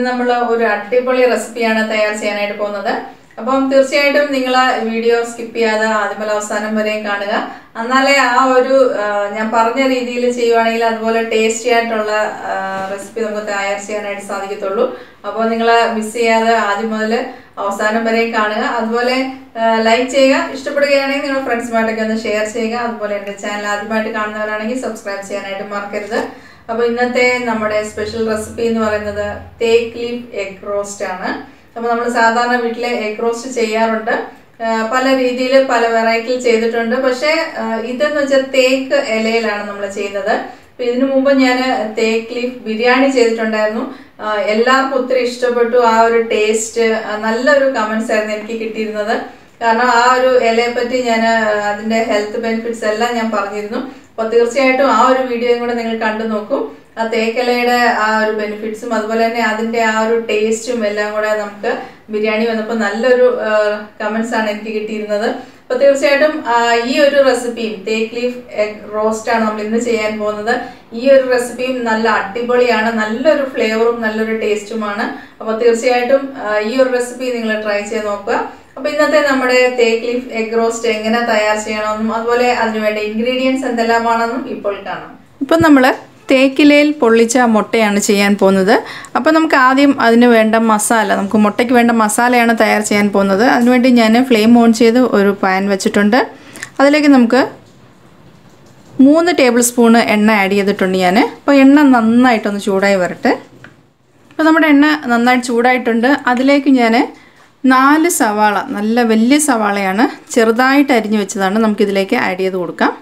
ഇന്ന് നമ്മൾ ഒരു അടിപൊളി റെസിപ്പിയാണ് തയ്യാർ ചെയ്യാനായിട്ട് പോകുന്നത് അപ്പം തീർച്ചയായിട്ടും നിങ്ങൾ വീഡിയോ സ്കിപ്പ് ചെയ്യാതെ ആദ്യം മുതൽ അവസാനം വരെയും കാണുക എന്നാലേ ആ ഒരു ആ, ഞാൻ പറഞ്ഞ രീതിയിൽ ചെയ്യുവാണെങ്കിൽ അതുപോലെ ടേസ്റ്റി ആയിട്ടുള്ള റെസിപ്പി നമുക്ക് തയ്യാർ ചെയ്യാനായിട്ട് സാധിക്കത്തുള്ളൂ അപ്പോൾ നിങ്ങൾ മിസ് ചെയ്യാതെ ആദ്യം മുതൽ അവസാനം വരെയും കാണുക അതുപോലെ ലൈക്ക് ചെയ്യുക ഇഷ്ടപ്പെടുകയാണെങ്കിൽ നിങ്ങൾ ഫ്രണ്ട്സുമായിട്ടൊക്കെ ഒന്ന് ഷെയർ ചെയ്യുക അതുപോലെ എൻ്റെ ചാനൽ ആദ്യമായിട്ട് കാണുന്നവരാണെങ്കിൽ സബ്സ്ക്രൈബ് ചെയ്യാനായിട്ട് മറക്കരുത് അപ്പോൾ ഇന്നത്തെ നമ്മുടെ സ്പെഷ്യൽ റെസിപ്പി എന്ന് പറയുന്നത് തേക്ക് ലീഫ് എഗ് റോസ്റ്റ് ആണ് അപ്പോൾ നമ്മൾ സാധാരണ വീട്ടിലെ എഗ് റോസ്റ്റ് ചെയ്യാറുണ്ട് ആ, പല രീതിയിൽ പല വെറൈറ്റിയിൽ ചെയ്തിട്ടുണ്ട് പക്ഷേ ആ, ഇതെന്ന് വെച്ചാൽ തേക്ക് ഇലയിലാണ് നമ്മൾ ചെയ്യുന്നത് അപ്പൊ ഇതിനു മുമ്പ് ഞാൻ തേക്ക് ലീഫ് ബിരിയാണി ചെയ്തിട്ടുണ്ടായിരുന്നു ആ, എല്ലാവർക്കും ഒത്തിരി ഇഷ്ടപ്പെട്ടു ആ ഒരു ടേസ്റ്റ് നല്ലൊരു കമന്റ്സ് ആയിരുന്നു എനിക്ക് കിട്ടിയിരുന്നത് കാരണം ആ ഒരു ഇലയെ പറ്റി ഞാൻ അതിന്റെ ഹെൽത്ത് ബെനിഫിറ്റ്സ് എല്ലാം ഞാൻ പറഞ്ഞിരുന്നു അപ്പോൾ തീർച്ചയായിട്ടും ആ ഒരു വീഡിയോയും കൂടെ നിങ്ങൾ കണ്ടു നോക്കൂ ആ തേക്കിലയുടെ ആ ഒരു ബെനിഫിറ്റ്സും അതുപോലെ തന്നെ അതിന്റെ ആ ഒരു ടേസ്റ്റും എല്ലാം കൂടെ നമുക്ക് ബിരിയാണി വന്നപ്പോൾ നല്ലൊരു കമന്റ്സ് ആണ് എനിക്ക് കിട്ടിയിരുന്നത് അപ്പൊ തീർച്ചയായിട്ടും ആ, ഈ ഒരു റെസിപ്പിയും തേക്ക് ലീഫ് എഗ് റോസ്റ്റ് ആണ് നമ്മൾ ഇന്ന് ചെയ്യാൻ പോകുന്നത് ഈ ഒരു റെസിപ്പിയും നല്ല അടിപൊളിയാണ് നല്ലൊരു ഫ്ലേവറും നല്ലൊരു ടേസ്റ്റുമാണ് അപ്പോൾ തീർച്ചയായിട്ടും ആ, ഈ ഒരു റെസിപ്പി നിങ്ങൾ ട്രൈ ചെയ്ത് നോക്കുക അപ്പൊ ഇന്നത്തെ നമ്മുടെ തേക്ക് ലീഫ് എഗ് റോസ്റ്റ് എങ്ങനെ തയ്യാർ ചെയ്യണമെന്നും അതുപോലെ അതിനുവേണ്ട ഇൻഗ്രീഡിയൻസ് എന്തെല്ലാമാണെന്നും ഇപ്പോൾ കാണാം ഇപ്പം നമ്മൾ തേക്കിലയിൽ പൊള്ളിച്ച മുട്ടയാണ് ചെയ്യാൻ പോകുന്നത് അപ്പോൾ നമുക്ക് ആദ്യം അതിന് വേണ്ട മസാല നമുക്ക് മുട്ടയ്ക്ക് വേണ്ട മസാലയാണ് തയ്യാർ ചെയ്യാൻ പോകുന്നത് അതിനുവേണ്ടി ഞാൻ ഫ്ലെയിം ഓൺ ചെയ്ത് ഒരു പാൻ വെച്ചിട്ടുണ്ട് അതിലേക്ക് നമുക്ക് മൂന്ന് ടേബിൾ സ്പൂണ് എണ്ണ ആഡ് ചെയ്തിട്ടുണ്ട് ഞാൻ അപ്പോൾ എണ്ണ നന്നായിട്ടൊന്ന് ചൂടായി വരട്ടെ അപ്പോൾ നമ്മുടെ എണ്ണ നന്നായിട്ട് ചൂടായിട്ടുണ്ട് അതിലേക്ക് ഞാൻ നാല് സവാള നല്ല വലിയ സവാളയാണ് ചെറുതായിട്ട് അരിഞ്ഞു വെച്ചതാണ് നമുക്കിതിലേക്ക് ആഡ് ചെയ്ത് കൊടുക്കാം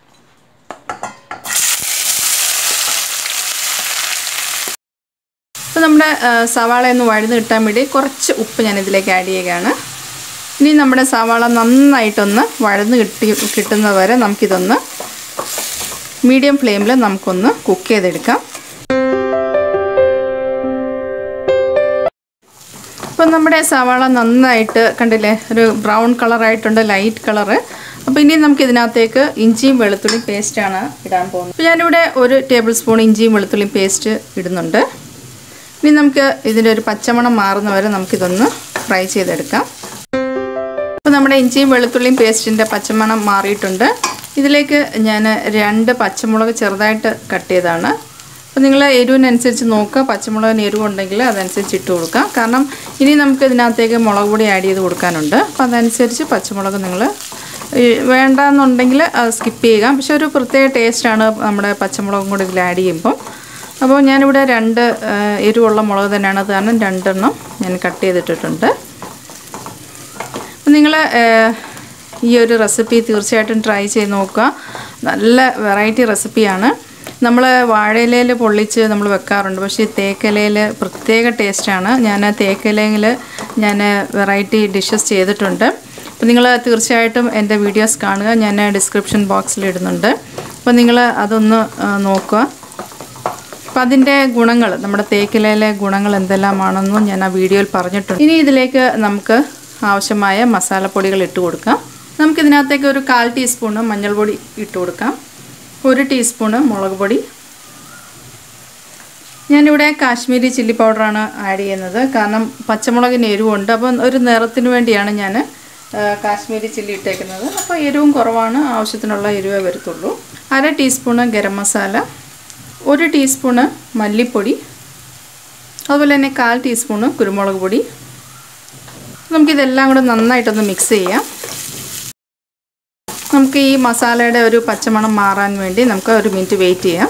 അപ്പോൾ നമ്മുടെ ആ, സവാള ഒന്ന് വഴുന്ന് കിട്ടാൻ വേണ്ടി കുറച്ച് ഉപ്പ് ഞാൻ ഇതിലേക്ക് ആഡ് ചെയ്യുകയാണ് ഇനി നമ്മുടെ സവാള നന്നായിട്ടൊന്ന് വഴന്ന് കിട്ടി കിട്ടുന്നത് വരെ നമുക്കിതൊന്ന് മീഡിയം ഫ്ലെയിമിൽ നമുക്കൊന്ന് കുക്ക് ചെയ്തെടുക്കാം അപ്പോൾ നമ്മുടെ സവാള നന്നായിട്ട് കണ്ടില്ലേ ഒരു ബ്രൗൺ കളറായിട്ടുണ്ട് ലൈറ്റ് കളറ് അപ്പോൾ ഇനി നമുക്ക് ഇതിനകത്തേക്ക് ഇഞ്ചിയും വെളുത്തുള്ളിയും പേസ്റ്റാണ് ഇടാൻ പോകുന്നത് അപ്പോൾ ഞാനിവിടെ ഒരു ടേബിൾ സ്പൂൺ ഇഞ്ചിയും വെളുത്തുള്ളിയും പേസ്റ്റ് ഇടുന്നുണ്ട് ഇനി നമുക്ക് ഇതിൻ്റെ ഒരു പച്ചമണം മാറുന്ന വരെ നമുക്കിതൊന്ന് ഫ്രൈ ചെയ്തെടുക്കാം അപ്പോൾ നമ്മുടെ ഇഞ്ചിയും വെളുത്തുള്ളിയും പേസ്റ്റിൻ്റെ പച്ചമണം മാറിയിട്ടുണ്ട് ഇതിലേക്ക് ഞാൻ രണ്ട് പച്ചമുളക് ചെറുതായിട്ട് കട്ട് ചെയ്താണ് അപ്പോൾ നിങ്ങൾ എരിവിനനുസരിച്ച് നോക്കുക പച്ചമുളകിന് എരിവുണ്ടെങ്കിൽ അതനുസരിച്ച് ഇട്ട് കൊടുക്കുക കാരണം ഇനി നമുക്ക് ഇതിനകത്തേക്ക് മുളക് പൊടി ആഡ് ചെയ്ത് കൊടുക്കാനുണ്ട് അപ്പോൾ അതനുസരിച്ച് പച്ചമുളക് നിങ്ങൾ വേണ്ടാന്നുണ്ടെങ്കിൽ അത് സ്കിപ്പ് ചെയ്യുക പക്ഷെ ഒരു പ്രത്യേക ടേസ്റ്റാണ് നമ്മുടെ പച്ചമുളകും കൂടി ഇതിൽ ആഡ് ചെയ്യുമ്പം അപ്പോൾ ഞാനിവിടെ രണ്ട് ആ, എരിവുള്ള മുളക് തന്നെയാണ് അത് കാരണം രണ്ടെണ്ണം ഞാൻ കട്ട് ചെയ്തിട്ടിട്ടുണ്ട് അപ്പം നിങ്ങൾ ഈ ഒരു റെസിപ്പി തീർച്ചയായിട്ടും ട്രൈ ചെയ്ത് നോക്കുക നല്ല വെറൈറ്റി റെസിപ്പിയാണ് നമ്മൾ വാഴയിലയിൽ പൊള്ളിച്ച് നമ്മൾ വെക്കാറുണ്ട് പക്ഷേ ഈ തേക്കിലയിൽ പ്രത്യേക ടേസ്റ്റാണ് ഞാൻ തേക്കിലയിൽ ഞാൻ വെറൈറ്റി ഡിഷസ് ചെയ്തിട്ടുണ്ട് അപ്പോൾ നിങ്ങൾ തീർച്ചയായിട്ടും എൻ്റെ വീഡിയോസ് കാണുക ഞാൻ ഡിസ്ക്രിപ്ഷൻ ബോക്സിൽ ഇടുന്നുണ്ട് അപ്പോൾ നിങ്ങൾ അതൊന്ന് ആ, നോക്കുക അപ്പം അതിൻ്റെ ഗുണങ്ങൾ നമ്മുടെ തേക്കിലയിലെ ഗുണങ്ങൾ എന്തെല്ലാമാണെന്നും ഞാൻ ആ വീഡിയോയിൽ പറഞ്ഞിട്ടുണ്ട് ഇനി ഇതിലേക്ക് നമുക്ക് ആവശ്യമായ മസാലപ്പൊടികൾ ഇട്ട് കൊടുക്കാം നമുക്കിതിനകത്തേക്ക് ഒരു കാൽ ടീസ്പൂണ് മഞ്ഞൾപ്പൊടി ഇട്ട് കൊടുക്കാം ഒരു ടീസ്പൂണ് മുളക് പൊടി ഞാനിവിടെ കാശ്മീരി ചില്ലി പൗഡറാണ് ആഡ് ചെയ്യുന്നത് കാരണം പച്ചമുളകിന് എരിവുണ്ട് അപ്പം ഒരു നിറത്തിന് വേണ്ടിയാണ് ഞാൻ ആ, കാശ്മീരി ചില്ലി ഇട്ടേക്കുന്നത് അപ്പോൾ എരിവും കുറവാണ് ആവശ്യത്തിനുള്ള എരിവേ വരത്തുള്ളൂ അര ടീസ്പൂണ് ഗരം മസാല ഒരു ടീസ്പൂണ് മല്ലിപ്പൊടി അതുപോലെ തന്നെ കാൽ ടീസ്പൂണ് കുരുമുളക് പൊടി നമുക്കിതെല്ലാം കൂടെ നന്നായിട്ടൊന്ന് മിക്സ് ചെയ്യാം നമുക്ക് ഈ മസാലയുടെ ഒരു പച്ചമണം മാറാൻ വേണ്ടി നമുക്ക് ഒരു മിനിറ്റ് വെയിറ്റ് ചെയ്യാം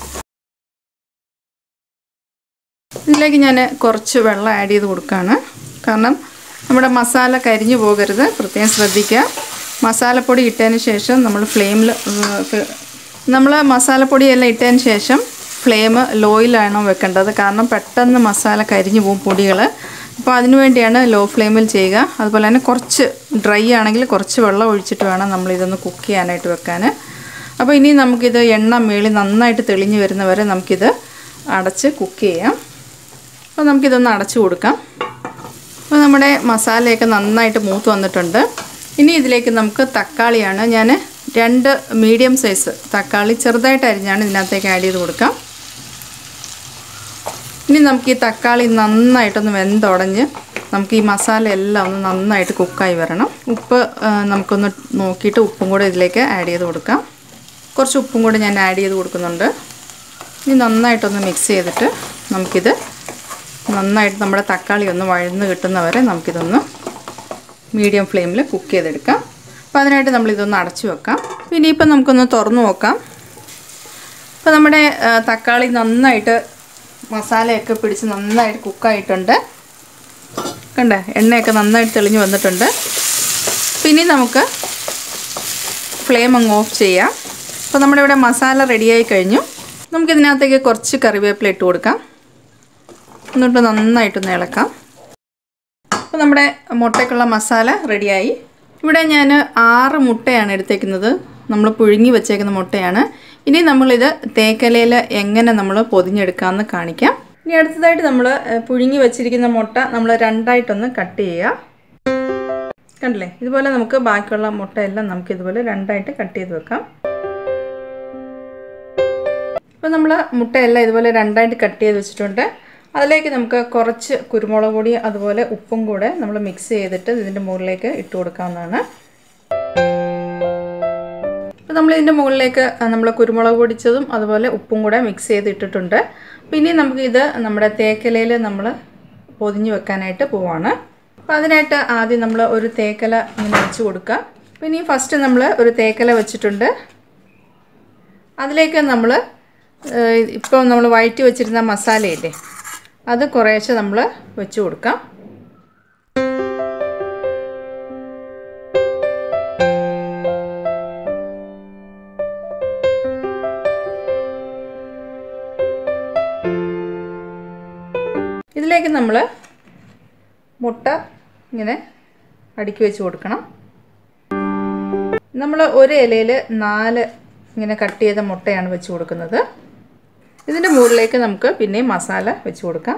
ഇതിലേക്ക് ഞാൻ കുറച്ച് വെള്ളം ആഡ് ചെയ്ത് കൊടുക്കുകയാണ് കാരണം നമ്മുടെ മസാല കരിഞ്ഞു പോകരുത് പ്രത്യേകം ശ്രദ്ധിക്കുക മസാലപ്പൊടി ഇട്ടതിന് ശേഷം നമ്മൾ ഫ്ലെയിമിൽ നമ്മൾ മസാലപ്പൊടിയെല്ലാം ഇട്ടതിന് ശേഷം ഫ്ലെയിം ലോയിലാണ് വെക്കേണ്ടത് കാരണം പെട്ടെന്ന് മസാല കരിഞ്ഞു പോകും പൊടികൾ അപ്പോൾ അതിനു വേണ്ടിയാണ് ലോ ഫ്ലെയിമിൽ ചെയ്യുക അതുപോലെ തന്നെ കുറച്ച് ഡ്രൈ ആണെങ്കിൽ കുറച്ച് വെള്ളം ഒഴിച്ചിട്ട് വേണം നമ്മളിതൊന്ന് കുക്ക് ചെയ്യാനായിട്ട് വെക്കാൻ അപ്പോൾ ഇനി നമുക്കിത് എണ്ണ മേളി നന്നായിട്ട് തെളിഞ്ഞു വരുന്നവരെ നമുക്കിത് അടച്ച് കുക്ക് ചെയ്യാം അപ്പോൾ നമുക്കിതൊന്ന് അടച്ചു കൊടുക്കാം അപ്പോൾ നമ്മുടെ മസാലയൊക്കെ നന്നായിട്ട് മൂത്ത് വന്നിട്ടുണ്ട് ഇനി ഇതിലേക്ക് നമുക്ക് തക്കാളിയാണ് ഞാൻ രണ്ട് മീഡിയം സൈസ് തക്കാളി ചെറുതായിട്ട് അരിഞ്ഞാണ് ഇതിനകത്തേക്ക് ആഡ് ചെയ്ത് കൊടുക്കാം ഇനി നമുക്ക് ഈ തക്കാളി നന്നായിട്ടൊന്ന് വെന്തുടഞ്ഞ് നമുക്ക് ഈ മസാല എല്ലാം ഒന്ന് നന്നായിട്ട് കുക്കായി വരണം ഉപ്പ് ആ, നമുക്കൊന്ന് നോക്കിയിട്ട് ഉപ്പും കൂടെ ഇതിലേക്ക് ആഡ് ചെയ്ത് കൊടുക്കാം കുറച്ച് ഉപ്പും കൂടെ ഞാൻ ആഡ് ചെയ്ത് കൊടുക്കുന്നുണ്ട് ഇനി നന്നായിട്ടൊന്ന് മിക്സ് ചെയ്തിട്ട് നമുക്കിത് നന്നായിട്ട് നമ്മുടെ തക്കാളി ഒന്ന് വഴന്ന് കിട്ടുന്നവരെ നമുക്കിതൊന്ന് മീഡിയം ഫ്ലെയിമിൽ കുക്ക് ചെയ്തെടുക്കാം അപ്പോൾ അതിനായിട്ട് നമ്മളിതൊന്ന് അടച്ചു വെക്കാം പിന്നെ ഇപ്പം നമുക്കൊന്ന് തുറന്നു നോക്കാം ഇപ്പോൾ നമ്മുടെ ആ, തക്കാളി നന്നായിട്ട് മസാലയൊക്കെ പിടിച്ച് നന്നായിട്ട് കുക്കായിട്ടുണ്ട് കണ്ടേ എണ്ണയൊക്കെ നന്നായിട്ട് തെളിഞ്ഞ് വന്നിട്ടുണ്ട് പിന്നെ നമുക്ക് ഫ്ലെയിം അങ്ങ് ഓഫ് ചെയ്യാം അപ്പോൾ നമ്മുടെ ഇവിടെ മസാല റെഡിയായി കഴിഞ്ഞു നമുക്കിതിനകത്തേക്ക് കുറച്ച് കറിവേപ്പില ഇട്ട് കൊടുക്കാം എന്നിട്ട് നന്നായിട്ടൊന്ന് ഇളക്കാം അപ്പോൾ നമ്മുടെ മുട്ടയ്ക്കുള്ള മസാല റെഡിയായി ഇവിടെ ഞാൻ ആറ് മുട്ടയാണ് എടുത്തേക്കുന്നത് നമ്മൾ പുഴുങ്ങി വെച്ചേക്കുന്ന മുട്ടയാണ് ഇനി നമ്മളിത് തേക്കലയിൽ എങ്ങനെ നമ്മൾ പൊതിഞ്ഞെടുക്കാമെന്ന് കാണിക്കാം ഇനി അടുത്തതായിട്ട് നമ്മൾ പുഴുങ്ങി വെച്ചിരിക്കുന്ന മുട്ട നമ്മൾ രണ്ടായിട്ടൊന്ന് കട്ട് ചെയ്യുക കണ്ടില്ലേ ഇതുപോലെ നമുക്ക് ബാക്കിയുള്ള മുട്ടയെല്ലാം നമുക്ക് ഇതുപോലെ രണ്ടായിട്ട് കട്ട് ചെയ്ത് വെക്കാം അപ്പോൾ നമ്മൾ മുട്ടയെല്ലാം ഇതുപോലെ രണ്ടായിട്ട് കട്ട് ചെയ്ത് വെച്ചിട്ടുണ്ട് അതിലേക്ക് നമുക്ക് കുറച്ച് കുരുമുളക് പൊടി അതുപോലെ ഉപ്പും കൂടെ നമ്മൾ മിക്സ് ചെയ്തിട്ട് ഇതിൻ്റെ മുകളിലേക്ക് ഇട്ട് കൊടുക്കാവുന്നതാണ് അപ്പോൾ നമ്മൾ ഇതിൻ്റെ മുകളിലേക്ക് നമ്മൾ കുരുമുളക് പൊടിച്ചതും അതുപോലെ ഉപ്പും കൂടെ മിക്സ് ചെയ്ത് ഇട്ടിട്ടുണ്ട് പിന്നെ നമുക്ക് ഇത് നമ്മുടെ തേക്കലയിൽ നമ്മൾ പൊതിഞ്ഞ് വെക്കാനായിട്ട് പോവാണ് അപ്പോൾ അതിനായിട്ട് ആദ്യം നമ്മൾ ഒരു തേക്കല ഇങ്ങനെ വെച്ച് കൊടുക്കുക പിന്നെ ഈ ഫസ്റ്റ് നമ്മൾ ഒരു തേക്കല വെച്ചിട്ടുണ്ട് അതിലേക്ക് നമ്മൾ ഇപ്പോൾ നമ്മൾ വഴറ്റി വെച്ചിരുന്ന മസാലയില്ലേ അത് കുറേശ്ശെ നമ്മൾ വെച്ച് കൊടുക്കാം ഇതിലേക്ക് നമ്മൾ മുട്ട ഇങ്ങനെ അടുക്കി വെച്ച് കൊടുക്കണം നമ്മൾ ഒരു ഇലയിൽ നാല് ഇങ്ങനെ കട്ട് ചെയ്ത മുട്ടയാണ് വെച്ച് കൊടുക്കുന്നത് ഇതിൻ്റെ മുകളിലേക്ക് നമുക്ക് പിന്നെയും മസാല വെച്ച് കൊടുക്കാം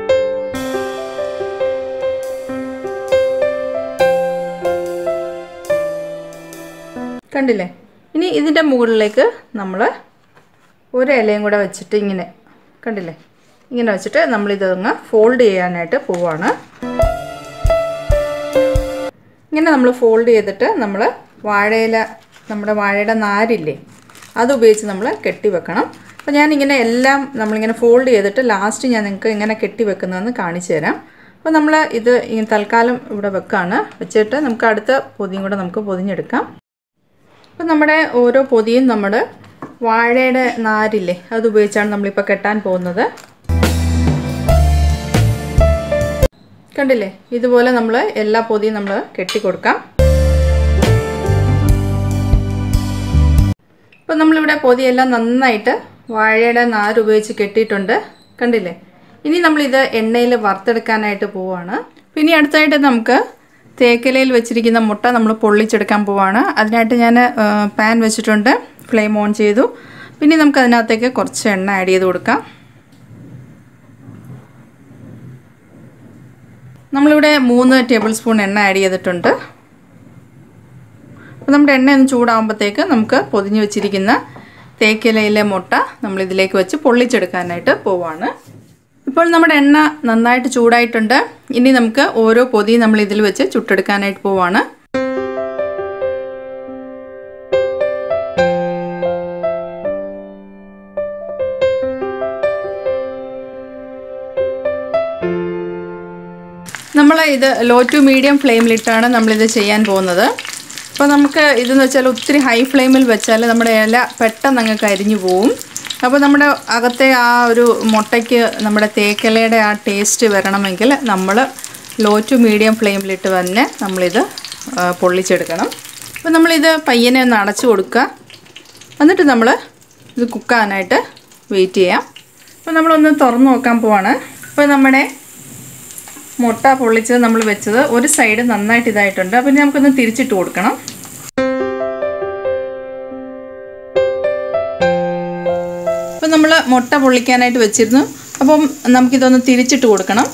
കണ്ടില്ലേ ഇനി ഇതിൻ്റെ മുകളിലേക്ക് നമ്മൾ ഒരു ഇലയും കൂടെ വെച്ചിട്ട് ഇങ്ങനെ കണ്ടില്ലേ ഇങ്ങനെ വെച്ചിട്ട് നമ്മളിതൊന്ന് ഫോൾഡ് ചെയ്യാനായിട്ട് പോവാണ് ഇങ്ങനെ നമ്മൾ ഫോൾഡ് ചെയ്തിട്ട് നമ്മൾ വാഴയില നമ്മുടെ വാഴയുടെ നാരില്ലേ അത് ഉപയോഗിച്ച് നമ്മൾ കെട്ടി വെക്കണം അപ്പോൾ ഞാനിങ്ങനെ എല്ലാം നമ്മളിങ്ങനെ ഫോൾഡ് ചെയ്തിട്ട് ലാസ്റ്റ് ഞാൻ നിങ്ങൾക്ക് എങ്ങനെ കെട്ടി വെക്കുന്നതെന്ന് കാണിച്ചു തരാം അപ്പോൾ നമ്മൾ ഇത് ഈ തൽക്കാലം ഇവിടെ വെക്കാണ് വെച്ചിട്ട് നമുക്ക് അടുത്ത പൊതിയും കൂടെ നമുക്ക് പൊതിഞ്ഞെടുക്കാം അപ്പോൾ നമ്മുടെ ഓരോ പൊതിയും നമ്മൾ വാഴയുടെ നാരില്ലേ അത് ഉപയോഗിച്ചാണ് നമ്മളിപ്പോൾ കെട്ടാൻ പോകുന്നത് കണ്ടില്ലേ ഇതുപോലെ നമ്മൾ എല്ലാ പൊതിയും നമ്മൾ കെട്ടിക്കൊടുക്കാം അപ്പോൾ നമ്മളിവിടെ പൊതിയെല്ലാം നന്നായിട്ട് വാഴയുടെ നാര് ഉപയോഗിച്ച് കെട്ടിയിട്ടുണ്ട് കണ്ടില്ലേ ഇനി നമ്മളിത് എണ്ണയിൽ വറുത്തെടുക്കാനായിട്ട് പോവാണ് പിന്നെ അടുത്തായിട്ട് നമുക്ക് തേക്കലയിൽ വെച്ചിരിക്കുന്ന മുട്ട നമ്മൾ പൊള്ളിച്ചെടുക്കാൻ പോവാണ് അതിനായിട്ട് ഞാൻ പാൻ വെച്ചിട്ടുണ്ട് ഫ്ലെയിം ഓൺ ചെയ്തു പിന്നെ നമുക്ക് അതിനകത്തേക്ക് കുറച്ച് എണ്ണ ആഡ് ചെയ്ത് കൊടുക്കാം നമ്മളിവിടെ മൂന്ന് ടേബിൾ സ്പൂൺ എണ്ണ ആഡ് ചെയ്തിട്ടുണ്ട് അപ്പോൾ നമ്മുടെ എണ്ണ ഒന്ന് ചൂടാകുമ്പോഴത്തേക്ക് നമുക്ക് പൊതിഞ്ഞ് വെച്ചിരിക്കുന്ന തേക്കിലയിലെ മുട്ട നമ്മൾ ഇതിലേക്ക് വെച്ച് പൊള്ളിച്ചെടുക്കാനായിട്ട് പോവാണ് ഇപ്പോൾ നമ്മുടെ എണ്ണ നന്നായിട്ട് ചൂടായിട്ടുണ്ട് ഇനി നമുക്ക് ഓരോ പൊതിയും നമ്മൾ ഇതിൽ വെച്ച് ചുട്ടെടുക്കാനായിട്ട് പോവാണ് നമ്മൾ ഇത് ലോ ടു മീഡിയം ഫ്ലെയിമിലിട്ടാണ് നമ്മളിത് ചെയ്യാൻ പോകുന്നത് അപ്പോൾ നമുക്ക് ഇതെന്ന് വെച്ചാൽ ഒത്തിരി ഹൈ ഫ്ലെയിമിൽ വെച്ചാൽ നമ്മുടെ ഇല പെട്ടെന്ന് അങ്ങ് കരിഞ്ഞു പോവും അപ്പോൾ നമ്മുടെ അകത്തെ ആ ഒരു മുട്ടയ്ക്ക് നമ്മുടെ തേക്കലയുടെ ആ ടേസ്റ്റ് വരണമെങ്കിൽ നമ്മൾ ലോ ടു മീഡിയം ഫ്ലെയിമിലിട്ട് തന്നെ നമ്മളിത് ആ, പൊള്ളിച്ചെടുക്കണം അപ്പോൾ നമ്മളിത് പയ്യനെ ഒന്ന് അടച്ചു കൊടുക്കുക എന്നിട്ട് നമ്മൾ ഇത് കുക്കാനായിട്ട് വെയിറ്റ് ചെയ്യാം അപ്പോൾ നമ്മളൊന്ന് തുറന്ന് നോക്കാൻ പോവാണ് അപ്പോൾ നമ്മുടെ മുട്ട പൊള്ളിച്ചത് നമ്മൾ വെച്ചത് ഒരു സൈഡ് നന്നായിട്ട് ഇതായിട്ടുണ്ട് അപ്പം ഇനി നമുക്കൊന്ന് തിരിച്ചിട്ട് കൊടുക്കണം അപ്പം നമ്മൾ മുട്ട പൊള്ളിക്കാനായിട്ട് വെച്ചിരുന്നു അപ്പം നമുക്കിതൊന്ന് തിരിച്ചിട്ട് കൊടുക്കണം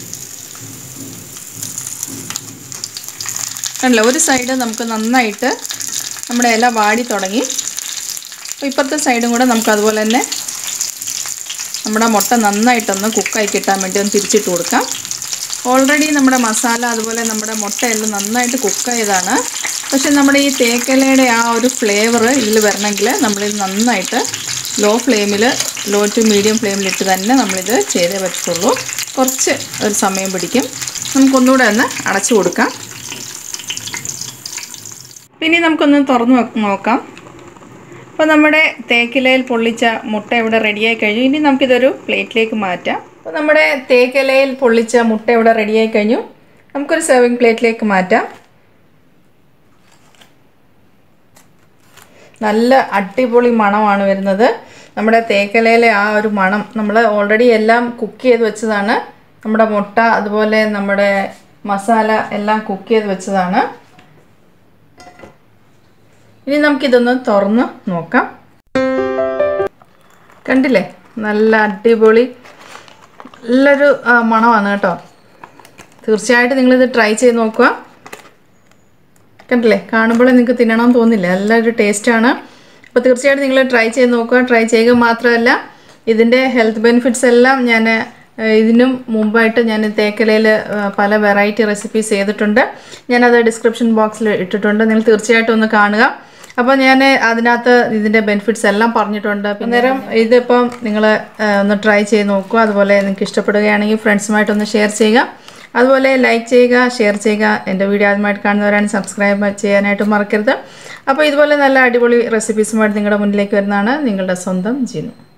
കണ്ടില്ല ഒരു സൈഡ് നമുക്ക് നന്നായിട്ട് നമ്മുടെ ഇല വാടി തുടങ്ങി അപ്പോൾ ഇപ്പുറത്തെ സൈഡും കൂടെ നമുക്ക് അതുപോലെ തന്നെ നമ്മുടെ മുട്ട നന്നായിട്ടൊന്ന് കുക്കായി കിട്ടാൻ വേണ്ടി ഒന്ന് തിരിച്ചിട്ട് കൊടുക്കാം ഓൾറെഡി നമ്മുടെ മസാല അതുപോലെ നമ്മുടെ മുട്ടയെല്ലാം നന്നായിട്ട് കുക്കായതാണ് പക്ഷെ നമ്മുടെ ഈ തേക്കലയുടെ ആ ഒരു ഫ്ലേവർ ഇതിൽ വരണമെങ്കിൽ നമ്മളിത് നന്നായിട്ട് ലോ ഫ്ലെയിമിൽ ലോ ടു മീഡിയം ഫ്ലെയിമിലിട്ട് തന്നെ നമ്മളിത് ചെയ്തേ പറ്റത്തുള്ളൂ കുറച്ച് ഒരു സമയം പിടിക്കും നമുക്കൊന്നുകൂടെ ഒന്ന് അടച്ചു കൊടുക്കാം പിന്നെ നമുക്കൊന്ന് തുറന്ന് വെക്ക് നോക്കാം അപ്പോൾ നമ്മുടെ തേക്കിലയിൽ പൊള്ളിച്ച മുട്ട ഇവിടെ റെഡിയായി കഴിഞ്ഞു ഇനി നമുക്കിതൊരു പ്ലേറ്റിലേക്ക് മാറ്റാം അപ്പോൾ നമ്മുടെ തേക്കിലയിൽ പൊള്ളിച്ച മുട്ട ഇവിടെ റെഡിയായി കഴിഞ്ഞു നമുക്കൊരു സെർവിങ് പ്ലേറ്റിലേക്ക് മാറ്റാം നല്ല അടിപൊളി മണമാണ് വരുന്നത് നമ്മുടെ തേക്കലയിലെ ആ ഒരു മണം നമ്മൾ ഓൾറെഡി എല്ലാം കുക്ക് ചെയ്ത് വെച്ചതാണ് നമ്മുടെ മുട്ട അതുപോലെ നമ്മുടെ മസാല എല്ലാം കുക്ക് ചെയ്ത് വെച്ചതാണ് ഇനി നമുക്കിതൊന്ന് തുറന്ന് നോക്കാം കണ്ടില്ലേ നല്ല അടിപൊളി നല്ലൊരു ആ, മണമാണ് കേട്ടോ തീർച്ചയായിട്ടും നിങ്ങളിത് ട്രൈ ചെയ്ത് നോക്കുക കണ്ടില്ലേ കാണുമ്പോൾ നിങ്ങൾക്ക് തിന്നണമെന്ന് തോന്നില്ല നല്ലൊരു ടേസ്റ്റാണ് അപ്പോൾ തീർച്ചയായിട്ടും നിങ്ങൾ ട്രൈ ചെയ്ത് നോക്കുക ട്രൈ ചെയ്യുക മാത്രമല്ല ഇതിൻ്റെ ഹെൽത്ത് ബെനിഫിറ്റ്സ് എല്ലാം ഞാൻ ഏഹ്, ഇതിനും മുമ്പായിട്ട് ഞാൻ തേക്കലയിൽ ഏഹ്, പല വെറൈറ്റി റെസിപ്പീസ് ചെയ്തിട്ടുണ്ട് ഞാനത് ഡിസ്ക്രിപ്ഷൻ ബോക്സിൽ ഇട്ടിട്ടുണ്ട് നിങ്ങൾ തീർച്ചയായിട്ടും ഒന്ന് കാണുക അപ്പോൾ ഞാൻ അതിനകത്ത് ഇതിൻ്റെ ബെനിഫിറ്റ്സ് എല്ലാം പറഞ്ഞിട്ടുണ്ട് അന്നേരം ഇതിപ്പം നിങ്ങൾ ഒന്ന് ട്രൈ ചെയ്ത് നോക്കുക അതുപോലെ നിങ്ങൾക്ക് ഇഷ്ടപ്പെടുകയാണെങ്കിൽ ഫ്രണ്ട്സുമായിട്ടൊന്ന് ഷെയർ ചെയ്യുക അതുപോലെ ലൈക്ക് ചെയ്യുക ഷെയർ ചെയ്യുക എൻ്റെ വീഡിയോ ആദ്യമായിട്ട് കാണുന്നവരാണ് സബ്സ്ക്രൈബ് ചെയ്യാനായിട്ട് മറക്കരുത് അപ്പോൾ ഇതുപോലെ നല്ല അടിപൊളി റെസിപ്പീസുമായിട്ട് നിങ്ങളുടെ മുന്നിലേക്ക് വരുന്നതാണ് നിങ്ങളുടെ സ്വന്തം ജീനു